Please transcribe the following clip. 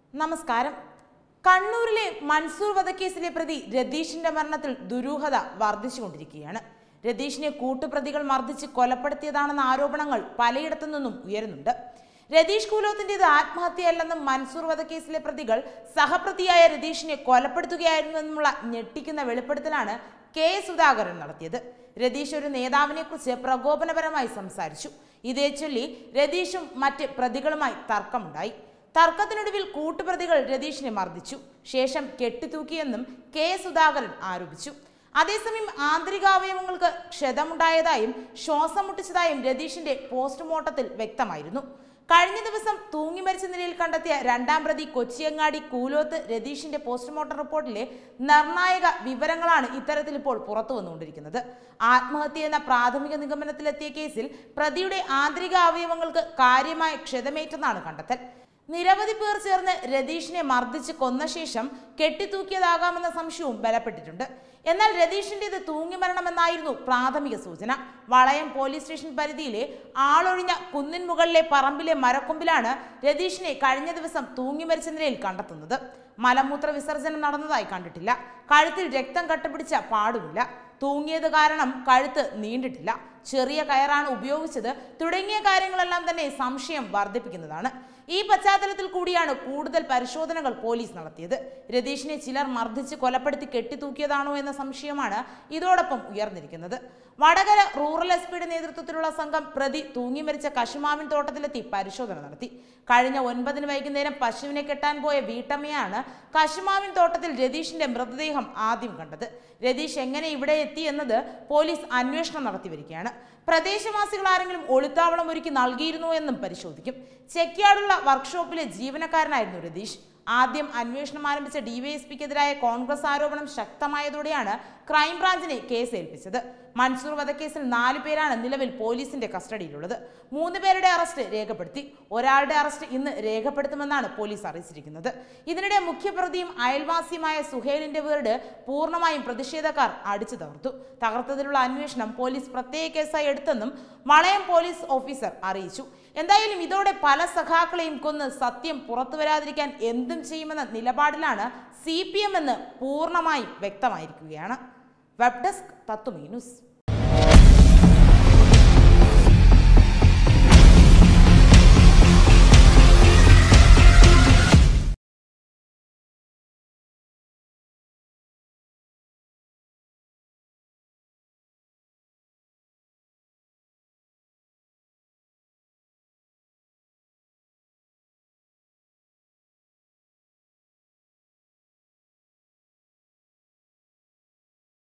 നമസ്കാരം കണ്ണൂരിലെ മൻസൂർ വധക്കേസിലെ പ്രതി രതീഷിന്റെ മരണത്തിൽ ദുരൂഹത വർദ്ധിച്ചുകൊണ്ടിരിക്കുകയാണ് രതീഷിനെ കൂട്ടുപ്രതികൾ മർദ്ദിച്ച് കൊലപ്പെടുത്തിയതാണെന്ന ആരോപണങ്ങൾ പലയിടത്തു നിന്നും ഉയരുന്നുണ്ട് രതീഷ് കുലോത്തിന്റേത് ആത്മഹത്യയല്ലെന്നും മൻസൂർ വധക്കേസിലെ പ്രതികൾ സഹപ്രതിയായ രതീഷിനെ കൊലപ്പെടുത്തുകയായിരുന്നെന്നുമുള്ള ഞെട്ടിക്കുന്ന വെളിപ്പെടുത്തലാണ് കെ സുധാകരൻ നടത്തിയത് രതീഷ് ഒരു നേതാവിനെ കുറിച്ച് പ്രകോപനപരമായി സംസാരിച്ചു ഇതേ ചൊല്ലി രതീഷും മറ്റ് പ്രതികളുമായി തർക്കമുണ്ടായി തർക്കത്തിനൊടുവിൽ കൂട്ടുപ്രതികൾ രതീഷിനെ മർദ്ദിച്ചു ശേഷം കെട്ടിത്തൂക്കിയെന്നും കെ സുധാകരൻ ആരോപിച്ചു അതേസമയം ആന്തരികാവയവങ്ങൾക്ക് ക്ഷതമുണ്ടായതായും ശ്വാസം മുട്ടിച്ചതായും രതീഷിന്റെ പോസ്റ്റ്മോർട്ടത്തിൽ വ്യക്തമായിരുന്നു കഴിഞ്ഞ ദിവസം തൂങ്ങി മരിച്ച നിലയിൽ കണ്ടെത്തിയ രണ്ടാം പ്രതി കൊച്ചിയങ്ങാടി കൂലോത്ത് രതീഷിന്റെ പോസ്റ്റ്മോർട്ടം റിപ്പോർട്ടിലെ നിർണായക വിവരങ്ങളാണ് ഇത്തരത്തിൽ ഇപ്പോൾ പുറത്തു വന്നുകൊണ്ടിരിക്കുന്നത് ആത്മഹത്യ എന്ന പ്രാഥമിക നിഗമനത്തിലെത്തിയ കേസിൽ പ്രതിയുടെ ആന്തരിക അവയവങ്ങൾക്ക് കാര്യമായ ക്ഷതമേറ്റെന്നാണ് കണ്ടെത്തൽ നിരവധി പേർ ചേർന്ന് രതീഷിനെ മർദ്ദിച്ച് കൊന്ന ശേഷം കെട്ടിത്തൂക്കിയതാകാമെന്ന സംശയവും ബലപ്പെട്ടിട്ടുണ്ട് എന്നാൽ രതീഷിന്റേത് തൂങ്ങി മരണമെന്നായിരുന്നു പ്രാഥമിക സൂചന വളയം പോലീസ് സ്റ്റേഷൻ പരിധിയിലെ ആളൊഴിഞ്ഞ കുന്നിൻ മുകളിലെ പറമ്പിലെ മരക്കൊമ്പിലാണ് രതീഷിനെ കഴിഞ്ഞ ദിവസം തൂങ്ങി മരിച്ച നിലയിൽ കണ്ടെത്തുന്നത് മലമൂത്ര വിസർജനം നടന്നതായി കണ്ടിട്ടില്ല കഴുത്തിൽ രക്തം കട്ടുപിടിച്ച പാടുമില്ല തൂങ്ങിയത് കാരണം കഴുത്ത് നീണ്ടിട്ടില്ല ചെറിയ കയറാണ് ഉപയോഗിച്ചത് തുടങ്ങിയ കാര്യങ്ങളെല്ലാം തന്നെ സംശയം വർദ്ധിപ്പിക്കുന്നതാണ് ഈ പശ്ചാത്തലത്തിൽ കൂടിയാണ് കൂടുതൽ പരിശോധനകൾ പോലീസ് നടത്തിയത് രതീഷിനെ ചിലർ മർദ്ദിച്ച് കൊലപ്പെടുത്തി കെട്ടിത്തൂക്കിയതാണോ എന്ന സംശയമാണ് ഇതോടൊപ്പം ഉയർന്നിരിക്കുന്നത് വടകര റൂറൽ എസ് പിയുടെ നേതൃത്വത്തിലുള്ള സംഘം പ്രതി തൂങ്ങി മരിച്ച കശുമാവിൻ തോട്ടത്തിലെത്തി പരിശോധന നടത്തി കഴിഞ്ഞ ഒൻപതിന് വൈകുന്നേരം പശുവിനെ കെട്ടാൻ പോയ വീട്ടമ്മയാണ് കശുമാവിൻ തോട്ടത്തിൽ രതീഷിന്റെ മൃതദേഹം ആദ്യം കണ്ടത് രതീഷ് എങ്ങനെ ഇവിടെ എത്തി എന്നത് പോലീസ് അന്വേഷണം നടത്തി വരികയാണ് പ്രദേശവാസികൾ ആരെങ്കിലും ഒളിത്താവളം ഒരുക്കി നൽകിയിരുന്നോ എന്നും പരിശോധിക്കും ചെക്കിയാടുള്ള വർക്ക്ഷോപ്പിലെ ജീവനക്കാരനായിരുന്നു രതീഷ് ആദ്യം അന്വേഷണം ആരംഭിച്ച ഡിവൈഎസ്പിക്കെതിരായ കോൺഗ്രസ് ആരോപണം ശക്തമായതോടെയാണ് ക്രൈംബ്രാഞ്ചിനെ കേസ് ഏൽപ്പിച്ചത് മൻസൂർ വധക്കേസിൽ നാല് പേരാണ് നിലവിൽ പോലീസിന്റെ കസ്റ്റഡിയിലുള്ളത് മൂന്ന് പേരുടെ അറസ്റ്റ് രേഖപ്പെടുത്തി ഒരാളുടെ അറസ്റ്റ് ഇന്ന് രേഖപ്പെടുത്തുമെന്നാണ് പോലീസ് അറിയിച്ചിരിക്കുന്നത് ഇതിനിടെ മുഖ്യപ്രതിയും അയൽവാസിയുമായ സുഹേലിന്റെ വീട് പൂർണ്ണമായും പ്രതിഷേധക്കാർ അടിച്ചു തകർത്തു തകർത്തതിലുള്ള അന്വേഷണം പോലീസ് പ്രത്യേക കേസായി എടുത്തെന്നും വളയം പോലീസ് ഓഫീസർ അറിയിച്ചു എന്തായാലും ഇതോടെ പല സഖാക്കളെയും കൊന്ന് സത്യം പുറത്തു വരാതിരിക്കാൻ എന്തും ചെയ്യുമെന്ന നിലപാടിലാണ് സി പി എം എന്ന് പൂർണ്ണമായും വ്യക്തമായിരിക്കുകയാണ് വെബ് ഡെസ്ക് തത്വമീ ന്യൂസ്